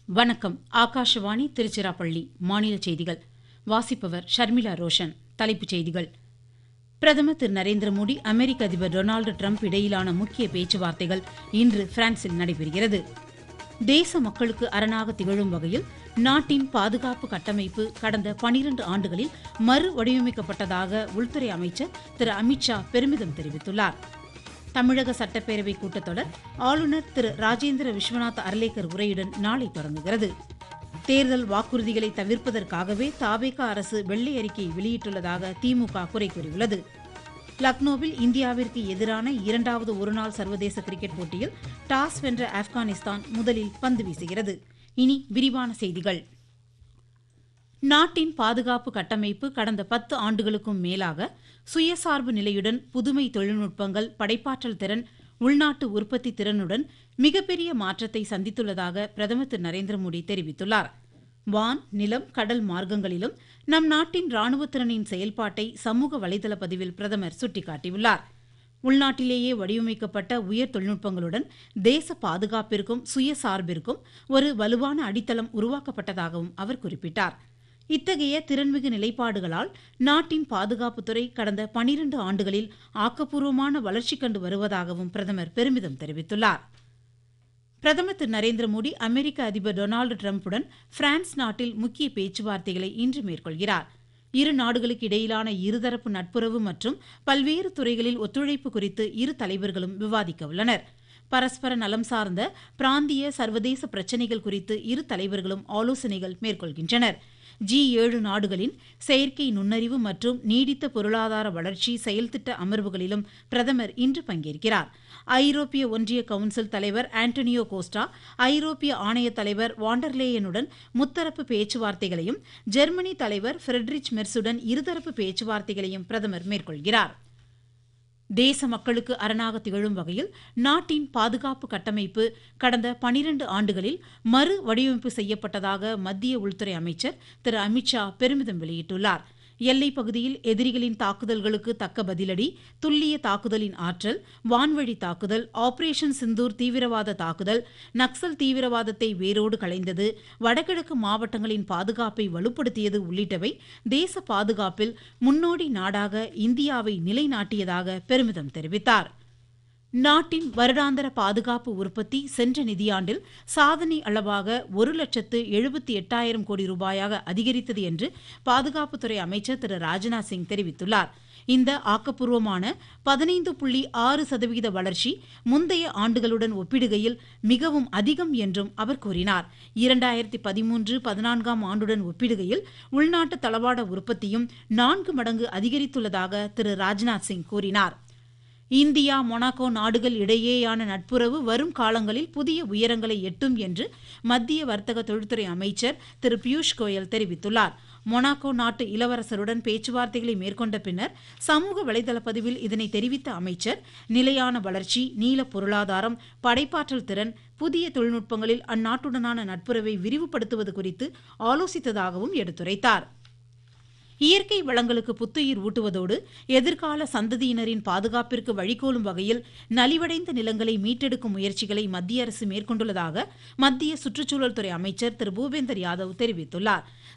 வணக்கம் ஆகாஷவாணி திருச்சிராப்பள்ளி மாநில செய்திகள் வாசிப்பவர் ஷர்மிளா ரோஷன் தலைப்புச் செய்திகள் பிரதமர் திரு நரேந்திர மோடி அமெரிக்க அதிபர் டொனால்டு டிரம்ப் இடையிலான முக்கிய பேச்சுவார்த்தைகள் இன்று பிரான்சில் நடைபெறுகிறது தேச மக்களுக்கு அரணாக திகழும் வகையில் நாட்டின் பாதுகாப்பு கட்டமைப்பு கடந்த பனிரண்டு ஆண்டுகளில் மறு வடிவமைக்கப்பட்டதாக உள்துறை அமைச்சர் திரு அமித்ஷா பெருமிதம் தெரிவித்துள்ளார் தமிழக சட்டப்பேரவை கூட்டத்தொடர் ஆளுநர் திரு ராஜேந்திர விஸ்வநாத் அர்லேக்கர் உரையுடன் நாளை தொடங்குகிறது தேர்தல் வாக்குறுதிகளை தவிர்ப்பதற்காகவே தாவேகா அரசு வெள்ளை அறிக்கை வெளியிட்டுள்ளதாக திமுக குறை கூறியுள்ளது லக்னோவில் இந்தியாவிற்கு எதிரான இரண்டாவது ஒருநாள் சர்வதேச கிரிக்கெட் போட்டியில் டாஸ் வென்ற ஆப்கானிஸ்தான் முதலில் பந்து வீசுகிறது இனி விரிவான செய்திகள் நாட்டின் பாதுகாப்பு கட்டமைப்பு கடந்த பத்து ஆண்டுகளுக்கும் மேலாக சுயசார்பு நிலையுடன் புதுமை தொழில்நுட்பங்கள் படைப்பாற்றல் திறன் உள்நாட்டு உற்பத்தி திறனுடன் மிகப்பெரிய மாற்றத்தை சந்தித்துள்ளதாக பிரதமர் திரு நரேந்திர மோடி தெரிவித்துள்ளார் வான் நிலம் கடல் மார்க்கங்களிலும் நம் நாட்டின் ராணுவ திறனின் செயல்பாட்டை சமூக வலைதள பதிவில் பிரதமர் சுட்டிக்காட்டியுள்ளார் உள்நாட்டிலேயே வடிவமைக்கப்பட்ட உயர் தொழில்நுட்பங்களுடன் தேச பாதுகாப்பிற்கும் சுயசார்பிற்கும் ஒரு வலுவான அடித்தளம் உருவாக்கப்பட்டதாகவும் அவர் குறிப்பிட்டார் இத்தகைய திறன்மிகு நிலைப்பாடுகளால் நாட்டின் பாதுகாப்புத்துறை கடந்த பனிரண்டு ஆண்டுகளில் ஆக்கப்பூர்வமான வளர்ச்சி கண்டு வருவதாகவும் பிரதமர் பெருமிதம் தெரிவித்துள்ளார் பிரதமர் திரு நரேந்திர மோடி அமெரிக்க அதிபர் டொனால்டு டிரம்புடன் பிரான்ஸ் நாட்டில் முக்கிய பேச்சுவார்த்தைகளை இன்று மேற்கொள்கிறார் இரு நாடுகளுக்கு இடையிலான இருதரப்பு நட்புறவு மற்றும் பல்வேறு துறைகளில் ஒத்துழைப்பு குறித்து இரு தலைவர்களும் விவாதிக்க உள்ளனர் பரஸ்பர நலம் சார்ந்த பிராந்திய சர்வதேச பிரச்சினைகள் குறித்து இரு தலைவர்களும் ஆலோசனைகள் மேற்கொள்கின்றனர் ஜி ஏழு நாடுகளின் செயற்கை நுண்ணறிவு மற்றும் நீடித்த பொருளாதார வளர்ச்சி செயல்திட்ட அமர்வுகளிலும் பிரதமர் இன்று பங்கேற்கிறார் ஐரோப்பிய ஒன்றிய கவுன்சில் தலைவர் ஆண்டனியோ கோஸ்டா ஐரோப்பிய ஆணைய தலைவர் வாண்டர்லேயனுடன் முத்தரப்பு பேச்சுவார்த்தைகளையும் ஜெர்மனி தலைவர் ஃபிரெட்ரிச் மெர்சுடன் இருதரப்பு பேச்சுவார்த்தைகளையும் பிரதமர் மேற்கொள்கிறார் தேச மக்களுக்கு அரணாக திகழும் வகையில் நாட்டின் பாதுகாப்பு கட்டமைப்பு கடந்த பனிரண்டு ஆண்டுகளில் மறு வடிவமைப்பு செய்யப்பட்டதாக மத்திய உள்துறை அமைச்சர் திரு அமித்ஷா பெருமிதம் வெளியிட்டுள்ளார் எல்லைப் பகுதியில் எதிரிகளின் தாக்குதல்களுக்கு தக்க பதிலடி துல்லிய தாக்குதலின் ஆற்றல் வான்வழி தாக்குதல் ஆபரேஷன் சிந்தூர் தீவிரவாத தாக்குதல் நக்சல் தீவிரவாதத்தை வேரோடு களைந்தது வடகிழக்கு மாவட்டங்களின் பாதுகாப்பை வலுப்படுத்தியது உள்ளிட்டவை தேச பாதுகாப்பில் முன்னோடி நாடாக இந்தியாவை நிலைநாட்டியதாக பெருமிதம் தெரிவித்தார் நாட்டின் வருடாந்திர பாதுகாப்பு உற்பத்தி சென்ற நிதியாண்டில் சாதனை அளவாக ஒரு லட்சத்து எழுபத்தி எட்டாயிரம் கோடி ரூபாயாக அதிகரித்தது என்று பாதுகாப்புத்துறை அமைச்சர் திரு ராஜ்நாத் சிங் தெரிவித்துள்ளார் இந்த ஆக்கப்பூர்வமான பதினைந்து புள்ளி ஆறு சதவீத வளர்ச்சி முந்தைய ஆண்டுகளுடன் ஒப்பிடுகையில் மிகவும் அதிகம் என்றும் அவர் கூறினார் இரண்டாயிரத்தி பதிமூன்று பதினான்காம் ஆண்டுடன் ஒப்பிடுகையில் உள்நாட்டு தளவாட உற்பத்தியும் நான்கு மடங்கு அதிகரித்துள்ளதாக திரு ராஜ்நாத் சிங் கூறினார் இந்தியா மொனாக்கோ நாடுகள் இடையேயான நட்புறவு வரும் காலங்களில் புதிய உயரங்களை எட்டும் என்று மத்திய வர்த்தக தொழில்துறை அமைச்சர் திரு பியூஷ் கோயல் தெரிவித்துள்ளார் மொனாக்கோ நாட்டு இளவரசருடன் பேச்சுவார்த்தைகளை மேற்கொண்ட பின்னர் சமூக வலைதள பதிவில் இதனை தெரிவித்த அமைச்சர் நிலையான வளர்ச்சி நீல பொருளாதாரம் படைப்பாற்றல் திறன் புதிய தொழில்நுட்பங்களில் அந்நாட்டுடனான நட்புறவை விரிவுபடுத்துவது குறித்து ஆலோசித்ததாகவும் எடுத்துரைத்தார் இயற்கை வளங்களுக்கு புத்துயிர் ஊட்டுவதோடு எதிர்கால சந்ததியினரின் பாதுகாப்பிற்கு வழிகோலும் வகையில் நலிவடைந்த நிலங்களை மீட்டெடுக்கும் முயற்சிகளை மத்திய அரசு மேற்கொண்டுள்ளதாக மத்திய சுற்றுச்சூழல் துறை அமைச்சர் திரு பூபேந்தர் யாதவ் தெரிவித்துள்ளார்